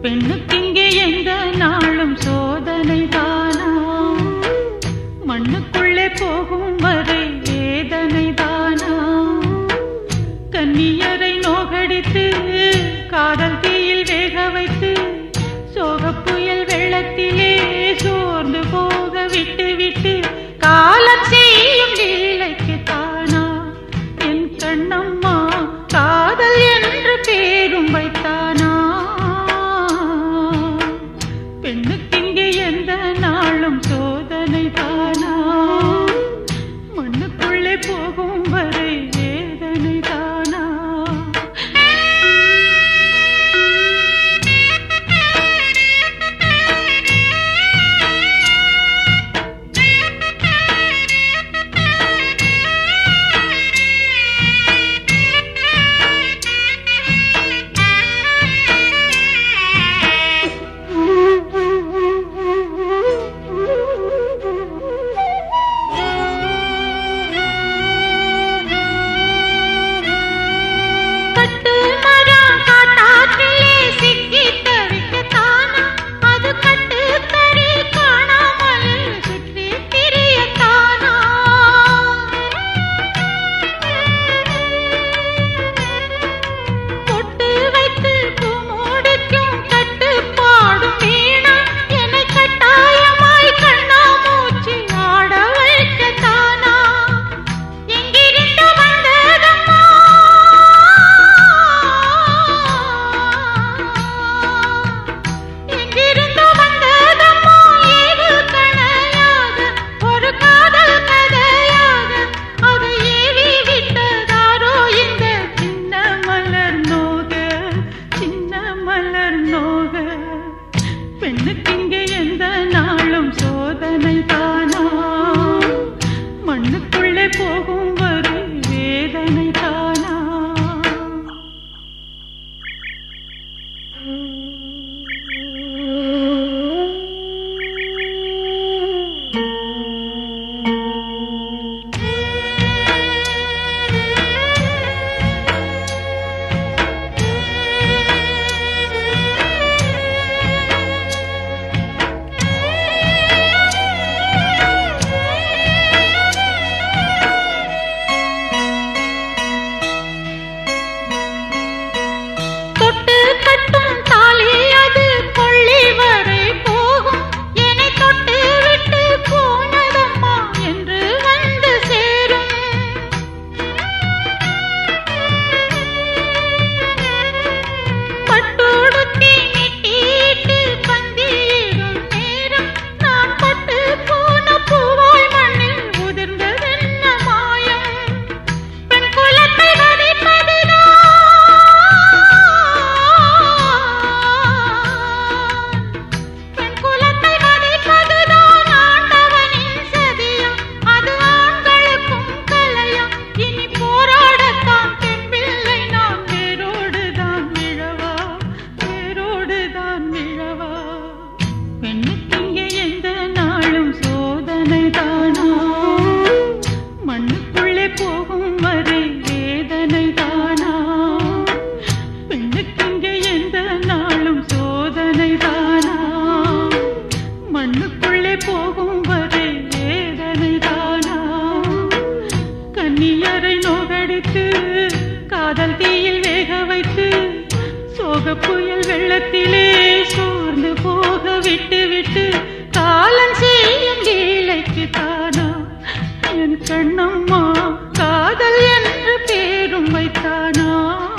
பெண்ணுக்கிங்கே எந்த நாளும் சோதனை தானா மண்ணுக்குள்ளே போகும் வரை வேதனை தானா கன்னியரை நோகடித்து காதல் தீயில் வேக வைத்து சோகப் புயல் வெள்ளத்திலே சோர்ந்து போக விட்டு விட்டு காலம் செய்யும் லீலைக்கு தானா என் கண்ணம்மா காதல் என்று பேரும் வைத்தானா பெண்ணுக்கிங்கே எந்த நாளும் சோதனை தானா மண்ணுக்குள்ளே போகும் வரை வேதனை தானா கட்டு மரம் காட்டாற்றிலே சிக்கி தவிக்கத்தானா அது கட்டு தறி காணாமல் சுற்றி திரியத்தானா பொட்டு வைத்து பூமூடிக்கும் கட்டுப்பாடும் வீணா என்னை கட்டாயமாய் கண்ணாமூச்சி ஆட வைக்கத்தானா எங்கிருந்து வந்ததம்மா எங்கிருந்து வந்ததம்மா ஏது கணையாக ஒரு காதல் கதையாக அதை ஏவி விட்டதாரோ இந்த சின்ன மலர் நோக சின்ன மலர் நோக பெண்ணுக்கிங்கே எந்த நாளும் சோதனை தானா மண்ணுக்குள்ளே போகும் வரை வேதனை தானா தொட்டு கட்டும் தாலி அது கொள்ளி வரை போகும் என்னை தொட்டு விட்டு போனதம்மா என்று வந்து சேரும் பட்டுடுத்தி நெட்டிட்டு பந்தியிடும் நேரம் நான் பட்டு போன பூவாய் மண்ணில் உதிர்ந்ததென்ன மாயம் பெண் குலத்தை வதைப்பதுதான் பெண் குலத்தை வதைப்பதுதான் ஆண்டவனின் சதியம் அது ஆண்களுக்கும் கலையம் இனி போராடத்தான் பெண் பிள்ளை நாம் வேரோடுதான் விழவா வேரோடுதான் விழவா பெண்ணுக்கிங்கே எந்த நாளும் சோதனை தானா மண்ணுக்குள்ளே போகும் வரை வேதனை தானா பெண்ணுக்கிங்கே எந்த நாளும் சோதனை தானா மண்ணுக்குள்ளே போகும் வரை வேதனை தானா கன்னியரை நோகடித்து காதல் தீயில் வேக வைத்து சோக புயல் வெள்ளத்திலே சோர்ந்து போக விட்டு விட்டு காலம் செய்யும் லீலைக்கு தானா என் கண்ணம்மா காதல் என்று பேரும் வைத்தானா